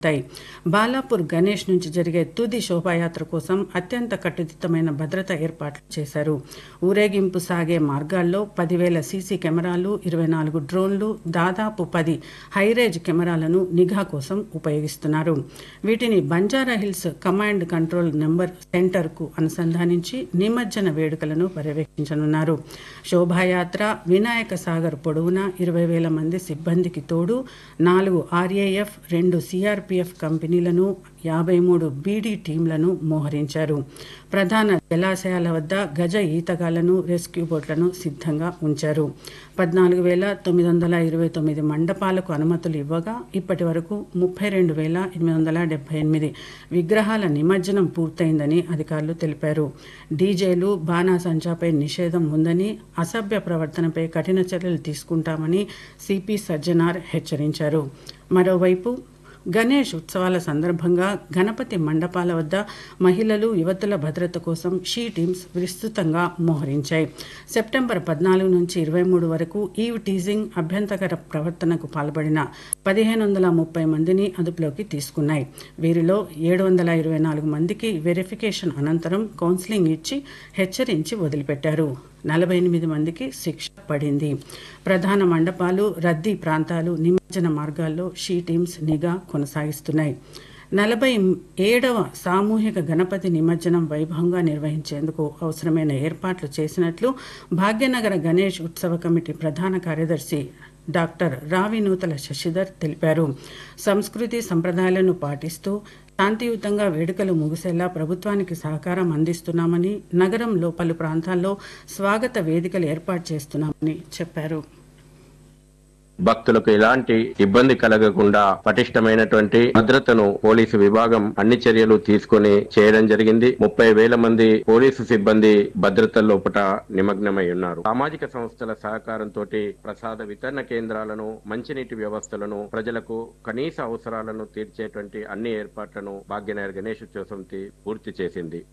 ఉంటాయి బాలాపూర్ గణేష్ నుంచి జరిగే తుది శోభాయాత్ర కోసం అత్యంత కట్టుదిట్టమైన భద్రత ఏర్పాట్లు చేశారు ఊరేగింపు సాగే మార్గాల్లో పదివేల సీసీ కెమెరాలు ఇరవై నాలుగు డ్రోన్లు దాదాపు పది హైరేజ్ కెమెరాలను నిఘా కోసం ఉపయోగిస్తున్నారు వీటిని Banjara Hills command control number సెంటర్కు అనుసంధానించి నిమజ్జన వేడుకలను పర్యవేక్షించనున్నారు శోభాయాత్ర వినాయక సాగర్ పొడవునా ఇరవై వేల మంది సిబ్బందికి తోడు నాలుగు ఆర్ఏఎఫ్ రెండు సిఆర్పిఎఫ్ కంపెనీలను యాభై మూడు బీడీ టీంలను మోహరించారు ప్రధాన జలాశయాల వద్ద గజ ఈతగాళ్లను రెస్క్యూ బోట్లను సిద్ధంగా ఉంచారు పద్నాలుగు వేల తొమ్మిది వందల ఇరవై తొమ్మిది మండపాలకు అనుమతులు ఇవ్వగా ఇప్పటి వరకు ముప్పై రెండు వేల ఎనిమిది వందల డెబ్బై ఎనిమిది విగ్రహాల నిమజ్జనం పూర్తయిందని అధికారులు తెలిపారు డీజేలు బాణాసంచాపై నిషేధం ఉందని అసభ్య ప్రవర్తనపై కఠిన చర్యలు తీసుకుంటామని సిపి సజ్జనార్ హెచ్చరించారు మరోవైపు గణేష్ ఉత్సవాల సందర్భంగా గణపతి మండపాల వద్ద మహిళలు యువతుల భద్రత కోసం షీ టీమ్స్ విస్తృతంగా మోహరించాయి సెప్టెంబర్ పద్నాలుగు నుంచి ఇరవై మూడు వరకు ఈవ్ టీజింగ్ అభ్యంతకర ప్రవర్తనకు పాల్పడిన పదిహేను వందల ముప్పై మందిని అదుపులోకి తీసుకున్నాయి వీరిలో ఏడు వందల ఇరవై నాలుగు మందికి వెరిఫికేషన్ అనంతరం కౌన్సిలింగ్ ఇచ్చి హెచ్చరించి వదిలిపెట్టారు నలభై ఎనిమిది మందికి శిక్ష పడింది ప్రధాన మండపాలు రద్దీ ప్రాంతాలు నిమజ్జన మార్గాల్లో షీ టీమ్స్ నిఘా కొనసాగిస్తున్నాయి నలభై ఏడవ సామూహిక గణపతి నిమజ్జనం వైభవంగా నిర్వహించేందుకు అవసరమైన ఏర్పాట్లు చేసినట్లు భాగ్యనగర గణేష్ ఉత్సవ కమిటీ ప్రధాన కార్యదర్శి డాక్టర్ రావి నూతల శశిధర్ తెలిపారు సంస్కృతి సంప్రదాయాలను పాటిస్తూ శాంతియుతంగా వేడుకలు ముగిసేలా ప్రభుత్వానికి సహకారం అందిస్తున్నామని నగరంలో పలు ప్రాంతాల్లో స్వాగత వేదికలు ఏర్పాటు చేస్తున్నామని చెప్పారు భక్తులకు ఎలాంటి ఇబ్బంది కలగకుండా పటిష్టమైనటువంటి భద్రతను పోలీసు విభాగం అన్ని చర్యలు తీసుకొని చేయడం జరిగింది ముప్పై వేల మంది పోలీసు సిబ్బంది భద్రత లోపట నిమగ్నమై ఉన్నారు సామాజిక సంస్థల సహకారంతో ప్రసాద వితరణ కేంద్రాలను మంచినీటి వ్యవస్థలను ప్రజలకు కనీస అవసరాలను తీర్చేటువంటి అన్ని ఏర్పాట్లను భాగ్యనగర్ గణేష్ ఉత్సవ సమితి పూర్తి చేసింది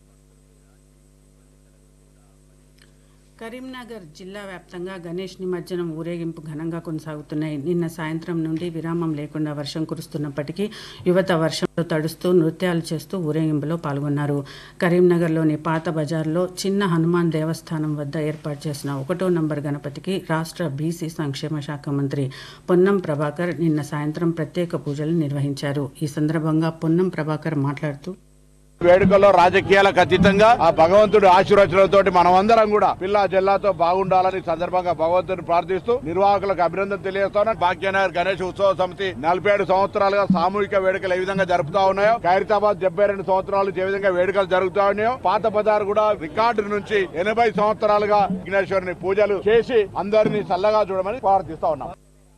కరీంనగర్ జిల్లా వ్యాప్తంగా గణేష్ నిమజ్జనం ఊరేగింపు ఘనంగా కొనసాగుతున్నాయి నిన్న సాయంత్రం నుండి విరామం లేకుండా వర్షం కురుస్తున్నప్పటికీ యువత వర్షంలో తడుస్తూ నృత్యాలు చేస్తూ ఊరేగింపులో పాల్గొన్నారు కరీంనగర్లోని పాత బజార్లో చిన్న హనుమాన్ దేవస్థానం వద్ద ఏర్పాటు చేసిన ఒకటో నంబర్ గణపతికి రాష్ట్ర బీసీ సంక్షేమ శాఖ మంత్రి పొన్నం ప్రభాకర్ నిన్న సాయంత్రం ప్రత్యేక పూజలు నిర్వహించారు ఈ సందర్భంగా పొన్నం ప్రభాకర్ మాట్లాడుతూ వేడుకల్లో రాజకీయాలకు అతీతంగా ఆ భగవంతుడి ఆశీర్వచనాలతో మనమందరం కూడా పిల్ల జిల్లాతో బాగుండాలని ఈ సందర్భంగా భగవంతుని ప్రార్థిస్తూ నిర్వాహకులకు అభినందన తెలియజేస్తాను భాగ్యనగర్ గణేష్ ఉత్సవ సమితి నలభై ఏడు సంవత్సరాలుగా సామూహిక వేడుకలు ఏ విధంగా జరుపుతా ఉన్నాయో ఖైరతాబాద్ డెబ్బై రెండు సంవత్సరాలు ఏ విధంగా వేడుకలు జరుగుతా ఉన్నాయో పాత బజార్ కూడా రికార్డు నుంచి ఎనభై సంవత్సరాలుగా విఘ్నేశ్వరుని పూజలు చేసి అందరినీ చల్లగా చూడమని ప్రార్థిస్తా ఉన్నాం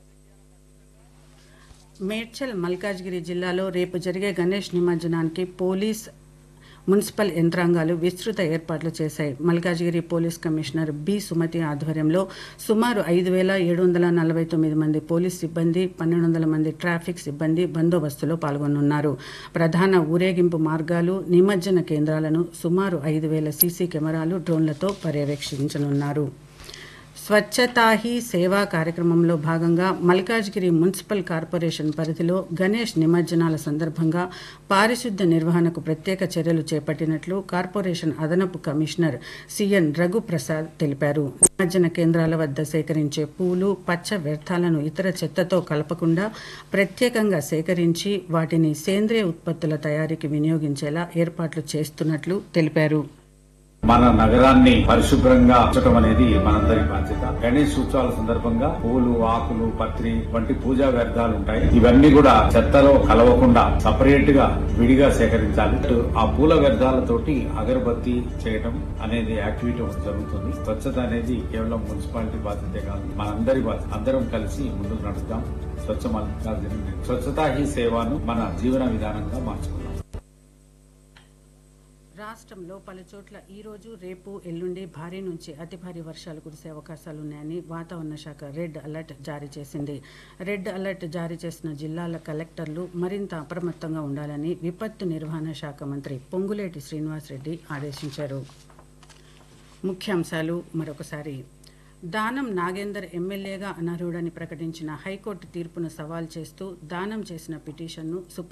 మేడ్చల్ మల్కాజ్గిరి జిల్లాలో రేపు జరిగే గణేష్ నిమజ్జనానికి పోలీస్ మున్సిపల్ యంత్రాంగాలు విస్తృత ఏర్పాట్లు చేశాయి Malkajgiri police commissioner B Sumathi ఆధ్వర్యంలో సుమారు ఐదు వేల ఏడు వందల నలభై తొమ్మిది మంది పోలీస్ సిబ్బంది పన్నెండు వందల మంది ట్రాఫిక్ సిబ్బంది బందోబస్తులో పాల్గొనున్నారు ప్రధాన ఊరేగింపు మార్గాలు నిమజ్జన కేంద్రాలను సుమారు ఐదు వేల సీసీ కెమెరాలు డ్రోన్లతో పర్యవేక్షించనున్నారు స్వచ్ఛతా హీ సేవా కార్యక్రమంలో భాగంగా మల్కాజ్గిరి మున్సిపల్ కార్పొరేషన్ పరిధిలో గణేష్ నిమజ్జనాల సందర్భంగా పారిశుద్ధ్య నిర్వహణకు ప్రత్యేక చర్యలు చేపట్టినట్లు కార్పొరేషన్ అదనపు కమిషనర్ సిఎన్ రఘుప్రసాద్ తెలిపారు నిమజ్జన కేంద్రాల వద్ద సేకరించే పూలు పచ్చ వ్యర్థాలను ఇతర చెత్తతో కలపకుండా ప్రత్యేకంగా సేకరించి వాటిని సేంద్రియ ఉత్పత్తుల తయారీకి వినియోగించేలా ఏర్పాట్లు చేస్తున్నట్లు తెలిపారు మన నగరాన్ని పరిశుభ్రంగా ఉంచడం అనేది మనందరి బాధ్యత గణేష్ ఉత్సవాల సందర్భంగా పూలు ఆకులు పత్రి వంటి పూజా వ్యర్థాలు ఉంటాయి ఇవన్నీ కూడా చెత్తలో కలవకుండా సపరేట్ గా విడిగా సేకరించాలి ఇటు ఆ పూల వ్యర్థాలతోటి అగరబత్తి చేయడం అనేది యాక్టివిటీ ఒకటి జరుగుతుంది స్వచ్ఛత అనేది కేవలం మున్సిపాలిటీ బాధ్యతే కాదు మనందరి బాధ్యత అందరం కలిసి ముందుకు నడుద్దాం స్వచ్ఛ మల్లికార్జున స్వచ్ఛతా హీ సేవను మన జీవన విధానంగా మార్చుకుందాం రాష్ట్రంలో పలు చోట్ల ఈ రోజు రేపు ఎల్లుండి భారీ నుంచి అతి భారీ వర్షాలు కురిసే అవకాశాలున్నాయని వాతావరణ శాఖ రెడ్ అలర్ట్ జారీ చేసింది రెడ్ అలర్ట్ జారీ చేసిన జిల్లాల కలెక్టర్లు మరింత అప్రమత్తంగా ఉండాలని విపత్తు నిర్వహణ శాఖ మంత్రి పొంగులేటి శ్రీనివాసరెడ్డి ఆదేశించారు ముఖ్యాంశాలు మరొకసారి దానం నాగేందర్ ఎమ్మెల్యేగా అనర్హుడని ప్రకటించిన హైకోర్టు తీర్పును సవాల్ చేస్తూ దానం చేసిన పిటిషన్ను సుప్రీం